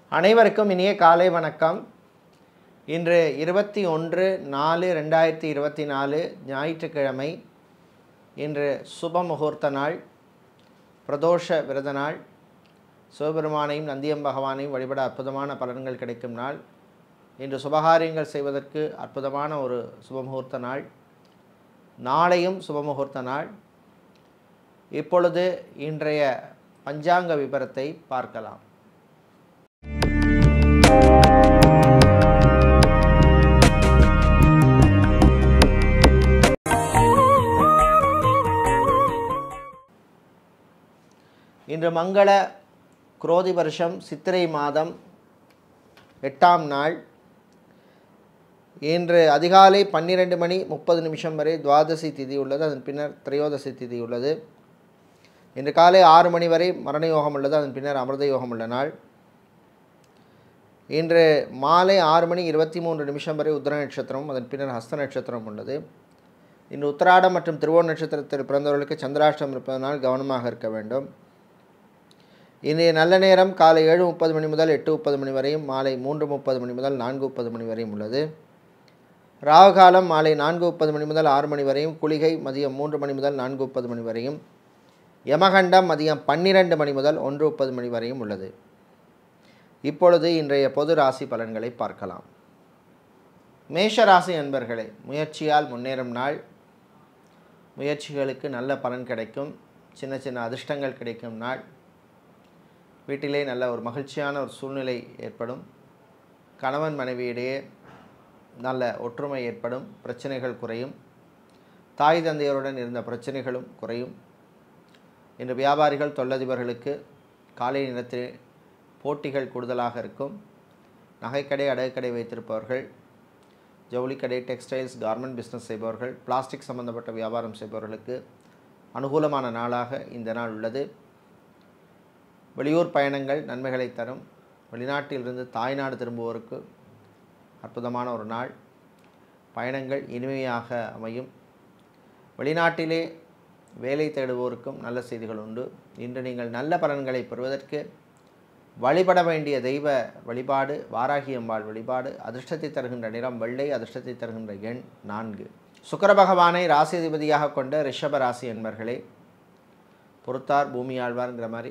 அனைவருக்கும் இனிய காலை வணக்கம் இன்று இருபத்தி ஒன்று நாலு ரெண்டாயிரத்தி இருபத்தி நாலு ஞாயிற்றுக்கிழமை இன்று சுப முகூர்த்த நாள் பிரதோஷ விரத நாள் சிவபெருமானையும் நந்தியம் பகவானையும் வழிபட அற்புதமான பலன்கள் கிடைக்கும் நாள் இன்று சுபகாரியங்கள் செய்வதற்கு அற்புதமான ஒரு சுபமுகூர்த்த நாள் நாளையும் சுபமுகூர்த்த நாள் இப்பொழுது இன்றைய பஞ்சாங்க விபரத்தை பார்க்கலாம் இன்று மங்கள குரோதி வருஷம் சித்திரை மாதம் எட்டாம் நாள் இன்று அதிகாலை பன்னிரெண்டு மணி முப்பது நிமிஷம் வரை துவாதசி திதி உள்ளது அதன் பின்னர் திரையோதசி திதி உள்ளது இன்று காலை ஆறு மணி வரை மரண யோகம் உள்ளது அதன் பின்னர் அமிர்த யோகம் உள்ள நாள் இன்று மாலை ஆறு மணி இருபத்தி மூன்று நிமிஷம் வரை உத்தர நட்சத்திரம் அதன் பின்னர் ஹஸ்த நட்சத்திரம் உள்ளது இன்று உத்தராடம் மற்றும் திருவோண நட்சத்திரத்தில் பிறந்தவர்களுக்கு சந்திராஷ்டம் இருப்பதனால் கவனமாக இருக்க வேண்டும் இன்றைய நல்ல நேரம் காலை ஏழு முப்பது மணி முதல் எட்டு முப்பது மணி வரையும் மாலை மூன்று முப்பது மணி முதல் நான்கு முப்பது மணி வரையும் உள்ளது ராகு காலம் மாலை நான்கு முப்பது மணி முதல் ஆறு மணி வரையும் குளிகை மதியம் மூன்று மணி முதல் நான்கு முப்பது மணி வரையும் யமகண்டம் மதியம் பன்னிரண்டு மணி முதல் ஒன்று முப்பது மணி வரையும் உள்ளது இப்பொழுது இன்றைய பொது ராசி பலன்களை பார்க்கலாம் மேஷ ராசி அன்பர்களே முயற்சியால் முன்னேறும் நாள் முயற்சிகளுக்கு நல்ல பலன் கிடைக்கும் சின்ன சின்ன அதிர்ஷ்டங்கள் கிடைக்கும் நாள் வீட்டிலே நல்ல ஒரு மகிழ்ச்சியான ஒரு சூழ்நிலை ஏற்படும் கணவன் மனைவியிடையே நல்ல ஒற்றுமை ஏற்படும் பிரச்சனைகள் குறையும் தாய் தந்தையருடன் இருந்த பிரச்சனைகளும் குறையும் இன்று வியாபாரிகள் தொழிலதிபர்களுக்கு காலை நேரத்தில் போட்டிகள் கூடுதலாக இருக்கும் நகைக்கடை அடகுக்கடை வைத்திருப்பவர்கள் ஜவுளிக்கடை டெக்ஸ்டைல்ஸ் கார்மெண்ட் பிஸ்னஸ் செய்பவர்கள் பிளாஸ்டிக் சம்பந்தப்பட்ட வியாபாரம் செய்பவர்களுக்கு அனுகூலமான நாளாக இந்த நாள் உள்ளது வெளியூர் பயணங்கள் நன்மைகளை தரும் வெளிநாட்டிலிருந்து தாய்நாடு திரும்புவோருக்கு அற்புதமான ஒரு நாள் பயணங்கள் இனிமையாக அமையும் வெளிநாட்டிலே வேலை தேடுவோருக்கும் நல்ல செய்திகள் உண்டு இன்று நீங்கள் நல்ல பலன்களை பெறுவதற்கு வழிபட வேண்டிய தெய்வ வழிபாடு வாராகி அம்பாள் வழிபாடு அதிர்ஷ்டத்தை தருகின்ற நிறம் வெள்ளை அதிர்ஷ்டத்தை தருகின்ற எண் நான்கு சுக்கர பகவானை ராசிதிபதியாக கொண்ட ரிஷப ராசி என்பர்களே பொறுத்தார் பூமி ஆழ்வார்ங்கிற மாதிரி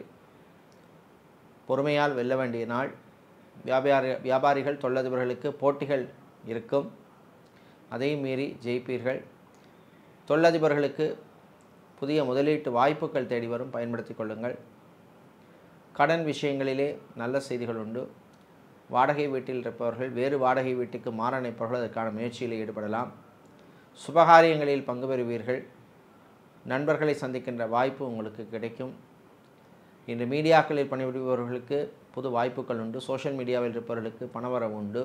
பொறுமையால் வெல்ல வேண்டிய நாள் வியாபாரி வியாபாரிகள் தொழிலதிபர்களுக்கு போட்டிகள் இருக்கும் அதையும் மீறி ஜெயிப்பீர்கள் தொழிலதிபர்களுக்கு புதிய முதலீட்டு வாய்ப்புகள் தேடி வரும் பயன்படுத்தி கொள்ளுங்கள் கடன் விஷயங்களிலே நல்ல செய்திகள் உண்டு வாடகை வீட்டில் இருப்பவர்கள் வேறு வாடகை வீட்டுக்கு மாற நினைப்பவர்கள் அதற்கான முயற்சியில் ஈடுபடலாம் சுபகாரியங்களில் பங்கு பெறுவீர்கள் நண்பர்களை சந்திக்கின்ற வாய்ப்பு உங்களுக்கு கிடைக்கும் இன்று மீடியாக்களில் பணிபுரிபவர்களுக்கு புது வாய்ப்புகள் உண்டு சோஷியல் மீடியாவில் இருப்பவர்களுக்கு பணவரவு உண்டு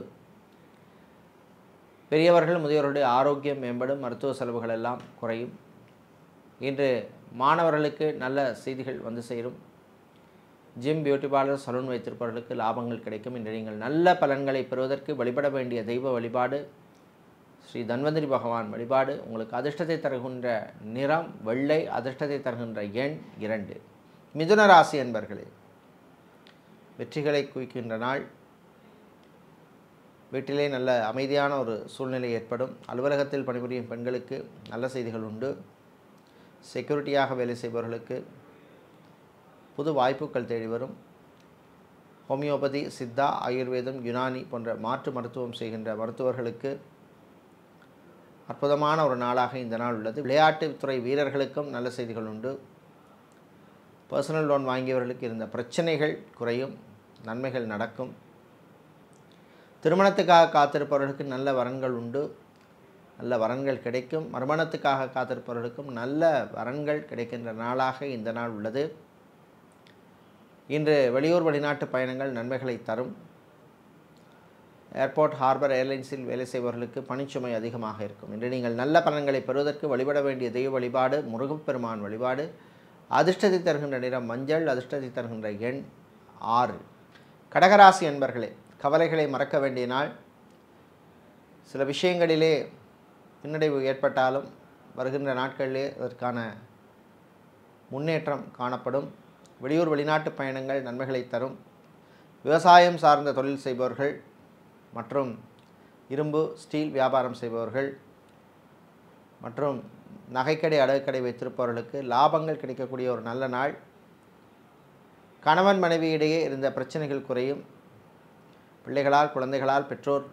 பெரியவர்கள் முதியோருடைய ஆரோக்கியம் மேம்படும் மருத்துவ செலவுகள் எல்லாம் குறையும் இன்று மாணவர்களுக்கு நல்ல செய்திகள் வந்து சேரும் ஜிம் பியூட்டி பார்லர் சலூன் வைத்திருப்பவர்களுக்கு லாபங்கள் கிடைக்கும் இன்று நீங்கள் நல்ல பலன்களை பெறுவதற்கு வழிபட வேண்டிய தெய்வ வழிபாடு ஸ்ரீ தன்வந்திரி பகவான் வழிபாடு உங்களுக்கு அதிர்ஷ்டத்தை தருகின்ற நிறம் வெள்ளை அதிர்ஷ்டத்தை தருகின்ற எண் இரண்டு மிதுன ராசி என்பர்களே வெற்றிகளை குவிக்கின்ற நாள் வீட்டிலே நல்ல அமைதியான ஒரு சூழ்நிலை ஏற்படும் அலுவலகத்தில் பணிபுரியும் பெண்களுக்கு நல்ல செய்திகள் உண்டு செக்யூரிட்டியாக வேலை செய்பவர்களுக்கு புது வாய்ப்புகள் தேடி வரும் ஹோமியோபதி சித்தா ஆயுர்வேதம் யுனானி போன்ற மாற்று மருத்துவம் செய்கின்ற மருத்துவர்களுக்கு அற்புதமான ஒரு நாளாக இந்த நாள் உள்ளது விளையாட்டுத்துறை வீரர்களுக்கும் நல்ல செய்திகள் உண்டு பர்சனல் லோன் வாங்கியவர்களுக்கு இருந்த பிரச்சனைகள் குறையும் நன்மைகள் நடக்கும் திருமணத்துக்காக காத்திருப்பவர்களுக்கு நல்ல வரன்கள் உண்டு நல்ல வரன்கள் கிடைக்கும் மறுமணத்துக்காக காத்திருப்பவர்களுக்கும் நல்ல வரன்கள் கிடைக்கின்ற நாளாக இந்த நாள் உள்ளது இன்று வெளியூர் வெளிநாட்டு பயணங்கள் நன்மைகளை தரும் ஏர்போர்ட் ஹார்பர் ஏர்லைன்ஸில் வேலை செய்பவர்களுக்கு பணிச்சுமை அதிகமாக இருக்கும் இன்று நீங்கள் நல்ல பலன்களை பெறுவதற்கு வழிபட வேண்டிய தெய்வ வழிபாடு முருகப்பெருமான் வழிபாடு அதிர்ஷ்டத்தை தருகின்ற நிறம் மஞ்சள் அதிர்ஷ்டத்தை தருகின்ற எண் ஆறு கடகராசி என்பர்களே கவலைகளை மறக்க வேண்டிய நாள் சில விஷயங்களிலே பின்னடைவு ஏற்பட்டாலும் வருகின்ற நாட்களிலே அதற்கான முன்னேற்றம் காணப்படும் வெளியூர் வெளிநாட்டு பயணங்கள் நன்மைகளை தரும் விவசாயம் சார்ந்த தொழில் செய்பவர்கள் மற்றும் இரும்பு ஸ்டீல் வியாபாரம் செய்பவர்கள் மற்றும் நகைக்கடை அடகுக்கடை வைத்திருப்பவர்களுக்கு லாபங்கள் கிடைக்கக்கூடிய ஒரு நல்ல நாள் கணவன் மனைவியிடையே இருந்த பிரச்சனைகள் குறையும் பிள்ளைகளால் குழந்தைகளால் பெற்றோர்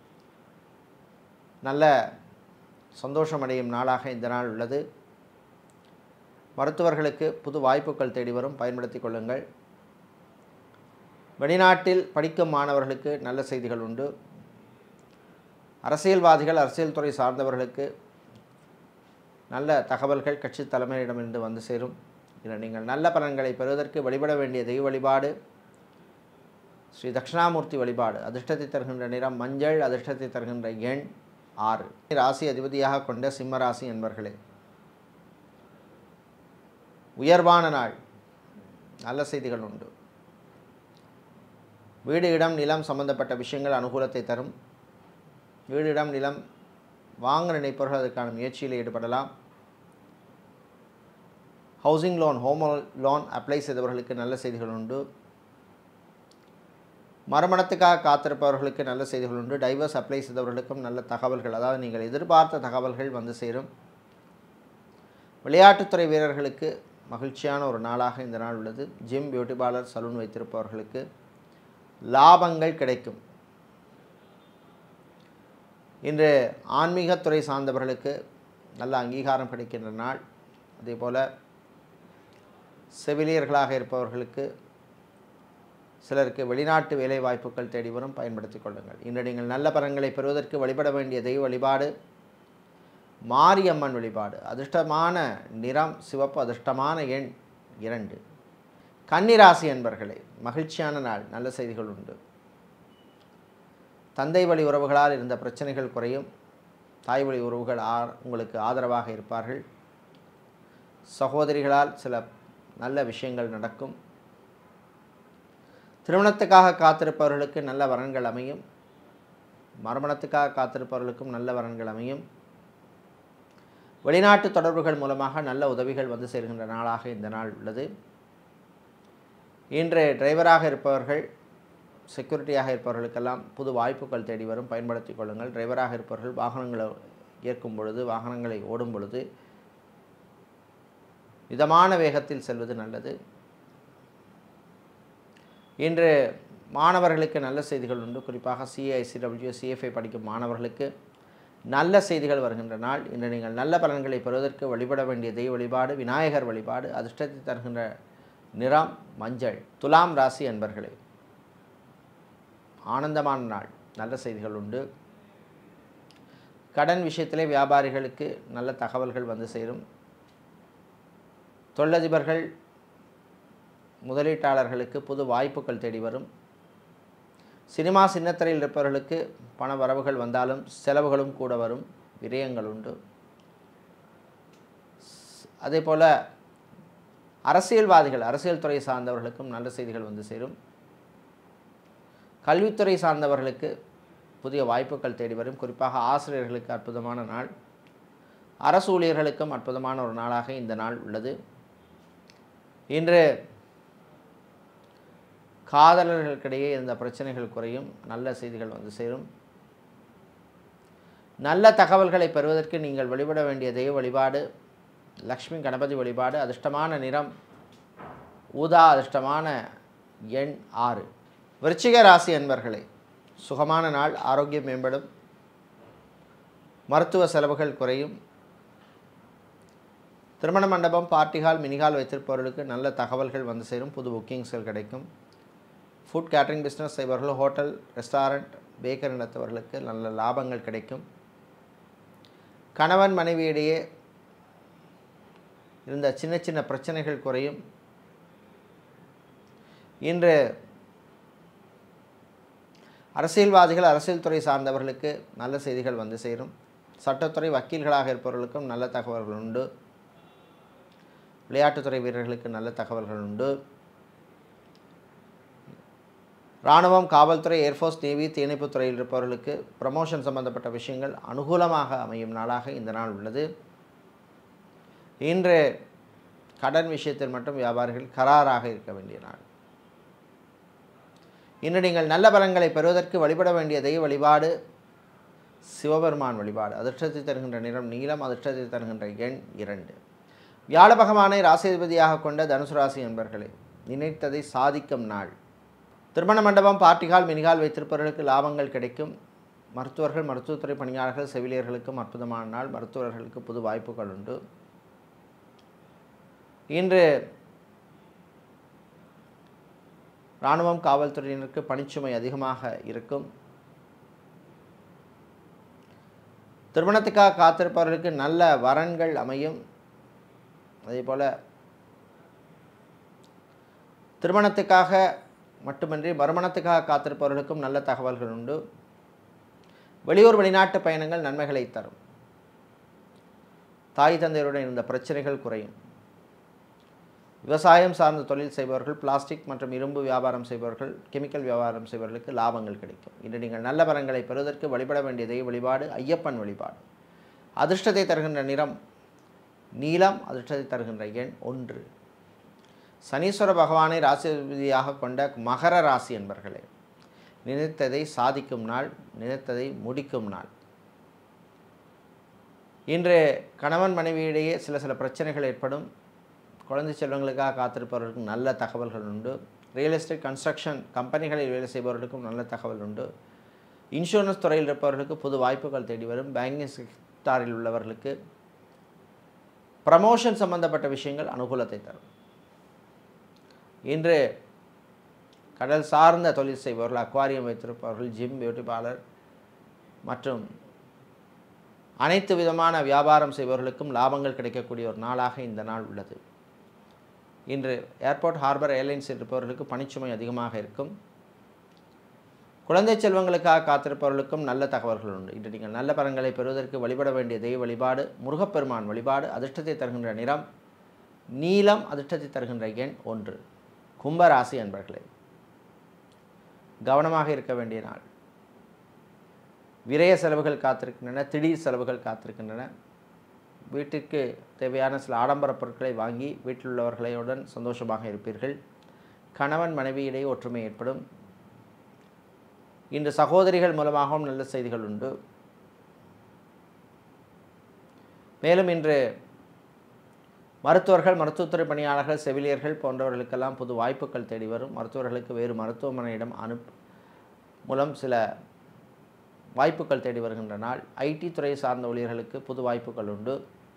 நல்ல சந்தோஷமடையும் நாளாக இந்த நாள் உள்ளது மருத்துவர்களுக்கு புது வாய்ப்புகள் தேடி வரும் பயன்படுத்தி கொள்ளுங்கள் வெளிநாட்டில் படிக்கும் மாணவர்களுக்கு நல்ல செய்திகள் உண்டு அரசியல்வாதிகள் அரசியல் துறை சார்ந்தவர்களுக்கு நல்ல தகவல்கள் கட்சி தலைமையிடமிருந்து வந்து சேரும் இதில் நீங்கள் நல்ல பலன்களை பெறுவதற்கு வழிபட வேண்டிய தெய்வ வழிபாடு ஸ்ரீ தட்சிணாமூர்த்தி வழிபாடு அதிர்ஷ்டத்தை தருகின்ற நிறம் மஞ்சள் அதிர்ஷ்டத்தை தருகின்ற எண் ஆறு ராசி அதிபதியாக கொண்ட சிம்ம ராசி என்பர்களே உயர்வான நாள் நல்ல செய்திகள் உண்டு வீடு இடம் நிலம் சம்பந்தப்பட்ட விஷயங்கள் அனுகூலத்தை தரும் வீடு இடம் நிலம் வாங்க நினைப்பவர்கள் அதற்கான முயற்சியில் ஈடுபடலாம் housing loan home loan apply செய்தவர்களுக்கு நல்ல செய்திகள் உண்டு மறுமணத்துக்காக காத்திருப்பவர்களுக்கு நல்ல செய்திகள் உண்டு டைவர்ஸ் அப்ளை செய்தவர்களுக்கும் நல்ல தகவல்கள் அதாவது நீங்கள் எதிர்பார்த்த தகவல்கள் வந்து சேரும் விளையாட்டுத்துறை வீரர்களுக்கு மகிழ்ச்சியான ஒரு நாளாக இந்த நாள் உள்ளது ஜிம் பியூட்டி பார்லர் சலூன் வைத்திருப்பவர்களுக்கு லாபங்கள் கிடைக்கும் இன்று ஆன்மீகத்துறை சார்ந்தவர்களுக்கு நல்ல அங்கீகாரம் கிடைக்கின்ற நாள் அதே போல் செவிலியர்களாக இருப்பவர்களுக்கு சிலருக்கு வெளிநாட்டு வேலை வாய்ப்புகள் தேடி வரும் பயன்படுத்திக் கொள்ளுங்கள் இன்று நீங்கள் நல்ல பலன்களை பெறுவதற்கு வழிபட வேண்டிய தெய்வ வழிபாடு மாரியம்மன் வழிபாடு அதிர்ஷ்டமான நிறம் சிவப்பு அதிர்ஷ்டமான எண் இரண்டு கன்னிராசி என்பர்களே மகிழ்ச்சியான நாள் நல்ல செய்திகள் உண்டு தந்தை வழி உறவுகளால் இருந்த பிரச்சனைகள் குறையும் தாய் வழி உறவுகள் ஆ உங்களுக்கு ஆதரவாக இருப்பார்கள் சகோதரிகளால் சில நல்ல விஷயங்கள் நடக்கும் திருமணத்துக்காக காத்திருப்பவர்களுக்கு நல்ல வரன்கள் அமையும் மறுமணத்துக்காக காத்திருப்பவர்களுக்கும் நல்ல வரன்கள் அமையும் வெளிநாட்டு தொடர்புகள் மூலமாக நல்ல உதவிகள் வந்து சேர்கின்ற நாளாக இந்த நாள் உள்ளது இன்று டிரைவராக இருப்பவர்கள் செக்யூரிட்டியாக இருப்பவர்களுக்கெல்லாம் புது வாய்ப்புகள் தேடி வரும் பயன்படுத்திக் கொள்ளுங்கள் டிரைவராக இருப்பவர்கள் வாகனங்களை இயக்கும் பொழுது வாகனங்களை ஓடும் பொழுது மிதமான வேகத்தில் செல்வது நல்லது இன்று மாணவர்களுக்கு நல்ல செய்திகள் உண்டு குறிப்பாக சிஐசிடபிள்யூ சிஎஃப்ஐ படிக்கும் மாணவர்களுக்கு நல்ல செய்திகள் வருகின்ற நாள் இன்று நீங்கள் நல்ல பலன்களை பெறுவதற்கு வழிபட வேண்டிய தெய்வ வழிபாடு விநாயகர் வழிபாடு அதிர்ஷ்டத்தை தருகின்ற நிறம் மஞ்சள் துலாம் ராசி அன்பர்களே ஆனந்தமான நாள் நல்ல செய்திகள் உண்டு கடன் விஷயத்திலே வியாபாரிகளுக்கு நல்ல தகவல்கள் வந்து சேரும் தொழிலதிபர்கள் முதலீட்டாளர்களுக்கு புது வாய்ப்புகள் தேடி வரும் சினிமா சின்னத்திரையில் இருப்பவர்களுக்கு பண வரவுகள் வந்தாலும் செலவுகளும் கூட வரும் விரயங்கள் உண்டு அதே போல் அரசியல்வாதிகள் அரசியல் துறை சார்ந்தவர்களுக்கும் நல்ல செய்திகள் வந்து சேரும் கல்வித்துறை சார்ந்தவர்களுக்கு புதிய வாய்ப்புகள் தேடி வரும் குறிப்பாக ஆசிரியர்களுக்கு அற்புதமான நாள் அரசு ஊழியர்களுக்கும் அற்புதமான ஒரு நாளாக இந்த நாள் உள்ளது இன்று காதலர்களுக்கிடையே இருந்த பிரச்சனைகள் குறையும் நல்ல செய்திகள் வந்து சேரும் நல்ல தகவல்களை பெறுவதற்கு நீங்கள் வழிபட வேண்டிய தெய்வ வழிபாடு லக்ஷ்மி கணபதி வழிபாடு அதிர்ஷ்டமான நிறம் ஊதா அதிர்ஷ்டமான எண் ஆறு விருச்சிக ராசி அன்பர்களே சுகமான நாள் ஆரோக்கியம் மேம்படும் மருத்துவ செலவுகள் குறையும் திருமண மண்டபம் பார்ட்டி ஹால் மினிஹால் வைத்திருப்பவர்களுக்கு நல்ல தகவல்கள் வந்து சேரும் புது புக்கிங்ஸ்கள் கிடைக்கும் ஃபுட் கேட்டரிங் பிஸ்னஸ் செய்பவர்கள் ஹோட்டல் ரெஸ்டாரண்ட் பேக்கரி நடத்துபவர்களுக்கு நல்ல லாபங்கள் கிடைக்கும் கணவன் மனைவியிடையே இருந்த சின்ன சின்ன பிரச்சனைகள் குறையும் இன்று அரசியல்வாதிகள் அரசியல் துறை சார்ந்தவர்களுக்கு நல்ல செய்திகள் வந்து சேரும் சட்டத்துறை வக்கீல்களாக இருப்பவர்களுக்கும் நல்ல தகவல்கள் உண்டு விளையாட்டுத்துறை வீரர்களுக்கு நல்ல தகவல்கள் உண்டு இராணுவம் காவல்துறை ஏர்ஃபோர்ஸ் நேவி தீயணைப்புத் துறையில் இருப்பவர்களுக்கு ப்ரமோஷன் சம்பந்தப்பட்ட விஷயங்கள் அனுகூலமாக அமையும் நாளாக இந்த நாள் உள்ளது இன்று கடன் விஷயத்தில் மட்டும் வியாபாரிகள் கராராக இருக்க வேண்டிய நாள் இன்று நீங்கள் நல்ல பலன்களை பெறுவதற்கு வழிபட வேண்டிய தெய்வ வழிபாடு சிவபெருமான் வழிபாடு அதிர்ஷ்டத்தை தருகின்ற நிறம் நீலம் அதிர்ஷ்டத்தை தருகின்ற எண் இரண்டு வியாழ பகவானை ராசிபதியாக கொண்ட தனுசு ராசி என்பர்களே நினைத்ததை சாதிக்கும் நாள் திருமண மண்டபம் பார்ட்டிகால் மினிகால் வைத்திருப்பவர்களுக்கு லாபங்கள் கிடைக்கும் மருத்துவர்கள் மருத்துவத்துறை பணியாளர்கள் செவிலியர்களுக்கும் அற்புதமான நாள் மருத்துவர்களுக்கு புது வாய்ப்புகள் உண்டு இன்று இராணுவம் காவல்துறையினருக்கு பணிச்சுமை அதிகமாக இருக்கும் திருமணத்துக்காக காத்திருப்பவர்களுக்கு நல்ல வரன்கள் அமையும் அதே போல் திருமணத்துக்காக மட்டுமின்றி மறுமணத்துக்காக காத்திருப்பவர்களுக்கும் நல்ல தகவல்கள் உண்டு வெளியூர் வெளிநாட்டு பயணங்கள் நன்மைகளை தரும் தாய் தந்தையருடன் இருந்த பிரச்சனைகள் குறையும் விவசாயம் சார்ந்த தொழில் செய்பவர்கள் பிளாஸ்டிக் மற்றும் இரும்பு வியாபாரம் செய்பவர்கள் கெமிக்கல் வியாபாரம் செய்பவர்களுக்கு லாபங்கள் கிடைக்கும் இன்று நீங்கள் நல்ல பலன்களை பெறுவதற்கு வழிபட வேண்டிய தெய்வ வழிபாடு ஐயப்பன் வழிபாடு அதிர்ஷ்டத்தை தருகின்ற நிறம் நீலம் அதிர்ஷ்டத்தை தருகின்ற எண் ஒன்று சனீஸ்வர பகவானை ராசியாக கொண்ட மகர ராசி என்பர்களே நினைத்ததை சாதிக்கும் நாள் நினைத்ததை முடிக்கும் நாள் இன்று கணவன் மனைவியிடையே சில சில பிரச்சனைகள் ஏற்படும் குழந்தை செல்வங்களுக்காக காத்திருப்பவர்களுக்கு நல்ல தகவல்கள் உண்டு ரியல் எஸ்டேட் கன்ஸ்ட்ரக்ஷன் கம்பெனிகளில் வேலை செய்பவர்களுக்கும் நல்ல தகவல் உண்டு இன்சூரன்ஸ் துறையில் இருப்பவர்களுக்கு புது வாய்ப்புகள் தேடி வரும் பேங்கிங் செக்டாரில் உள்ளவர்களுக்கு ப்ரமோஷன் சம்பந்தப்பட்ட விஷயங்கள் அனுகூலத்தை தரும் இன்று கடல் சார்ந்த தொழில் செய்பவர்கள் அக்வாரியம் வைத்திருப்பவர்கள் ஜிம் பியூட்டி பார்லர் மற்றும் அனைத்து விதமான வியாபாரம் செய்பவர்களுக்கும் லாபங்கள் கிடைக்கக்கூடிய ஒரு நாளாக இந்த நாள் உள்ளது இன்று ஏர்போர்ட் ஹார்பர் ஏர்லைன்ஸ் இருப்பவர்களுக்கு பணிச்சுமை அதிகமாக இருக்கும் குழந்தை செல்வங்களுக்காக காத்திருப்பவர்களுக்கும் நல்ல தகவல்கள் உண்டு இன்று நீங்கள் நல்ல பலன்களை பெறுவதற்கு வழிபட வேண்டிய தெய்வ வழிபாடு முருகப்பெருமான் வழிபாடு அதிர்ஷ்டத்தை தருகின்ற நிறம் நீலம் அதிர்ஷ்டத்தை தருகின்ற எண் ஒன்று கும்பராசி அன்பர்களே கவனமாக இருக்க வேண்டிய நாள் விரய செலவுகள் காத்திருக்கின்றன திடீர் செலவுகள் காத்திருக்கின்றன வீட்டிற்கு தேவையான சில ஆடம்பர பொருட்களை வாங்கி வீட்டில் உள்ளவர்களுடன் சந்தோஷமாக இருப்பீர்கள் கணவன் மனைவியிடையே ஒற்றுமை ஏற்படும் இன்று சகோதரிகள் மூலமாகவும் நல்ல செய்திகள் உண்டு மேலும் இன்று மருத்துவர்கள் மருத்துவத்துறை பணியாளர்கள் செவிலியர்கள் போன்றவர்களுக்கெல்லாம் புது வாய்ப்புகள் தேடி வரும் மருத்துவர்களுக்கு வேறு மருத்துவமனையிடம் அனுப் மூலம் சில வாய்ப்புகள் தேடி வருகின்ற நாள் ஐடி துறை சார்ந்த ஊழியர்களுக்கு புது வாய்ப்புகள் உண்டு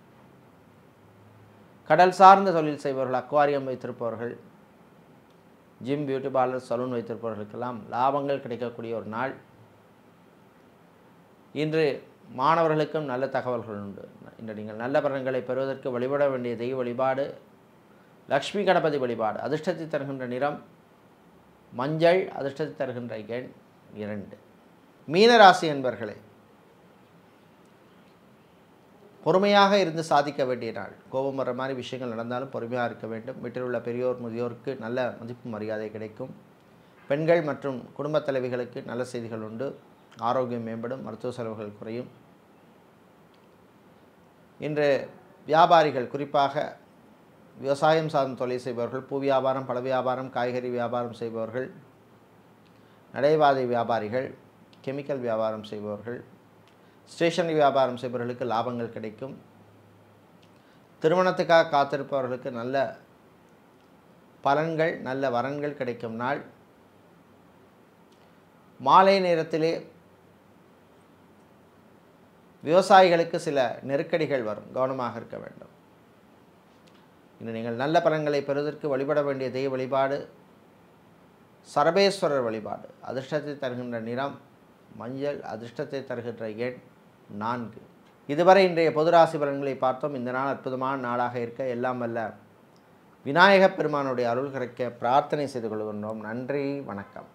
கடல் சார்ந்த தொழில் செய்பவர்கள் அக்வாரியம் வைத்திருப்பவர்கள் ஜிம் பியூட்டி பார்லர் சலூன் வைத்திருப்பவர்களுக்கெல்லாம் லாபங்கள் கிடைக்கக்கூடிய ஒரு நாள் இன்று மாணவர்களுக்கும் நல்ல தகவல்கள் உண்டு இன்று நீங்கள் நல்ல பலன்களை பெறுவதற்கு வழிபட வேண்டிய தெய்வ வழிபாடு லக்ஷ்மி கணபதி வழிபாடு அதிர்ஷ்டத்தை தருகின்ற நிறம் மஞ்சள் அதிர்ஷ்டத்தை தருகின்ற எண் இரண்டு மீனராசி என்பர்களே பொறுமையாக இருந்து சாதிக்க வேண்டிய நாள் கோபம் வர மாதிரி விஷயங்கள் நடந்தாலும் பொறுமையாக இருக்க வேண்டும் வீட்டில் உள்ள பெரியோர் முதியோருக்கு நல்ல மதிப்பு மரியாதை கிடைக்கும் பெண்கள் மற்றும் குடும்பத் தலைவிகளுக்கு நல்ல செய்திகள் உண்டு ஆரோக்கியம் மேம்படும் மருத்துவ செலவுகள் குறையும் இன்று வியாபாரிகள் குறிப்பாக விவசாயம் சார்ந்த தொழில் செய்பவர்கள் பூ வியாபாரம் பழ வியாபாரம் காய்கறி வியாபாரம் செய்பவர்கள் நடைபாதை வியாபாரிகள் கெமிக்கல் வியாபாரம் செய்பவர்கள் ஸ்டேஷனரி வியாபாரம் செய்பவர்களுக்கு லாபங்கள் கிடைக்கும் திருமணத்துக்காக காத்திருப்பவர்களுக்கு நல்ல பலன்கள் நல்ல வரன்கள் கிடைக்கும் நாள் மாலை நேரத்திலே விவசாயிகளுக்கு சில நெருக்கடிகள் வரும் கவனமாக இருக்க வேண்டும் இன்று நீங்கள் நல்ல பலன்களை பெறுவதற்கு வழிபட வேண்டிய தெய்வ வழிபாடு சரபேஸ்வரர் வழிபாடு அதிர்ஷ்டத்தை தருகின்ற நிறம் மஞ்சள் அதிர்ஷ்டத்தை தருகின்ற எண் நான்கு இதுவரை இன்றைய பொது ராசி பலன்களை பார்த்தோம் இந்த நாள் அற்புதமான நாளாக இருக்க எல்லாம் வல்ல விநாயகப் பெருமானுடைய அருள் கிடைக்க பிரார்த்தனை செய்து கொள்கின்றோம் நன்றி வணக்கம்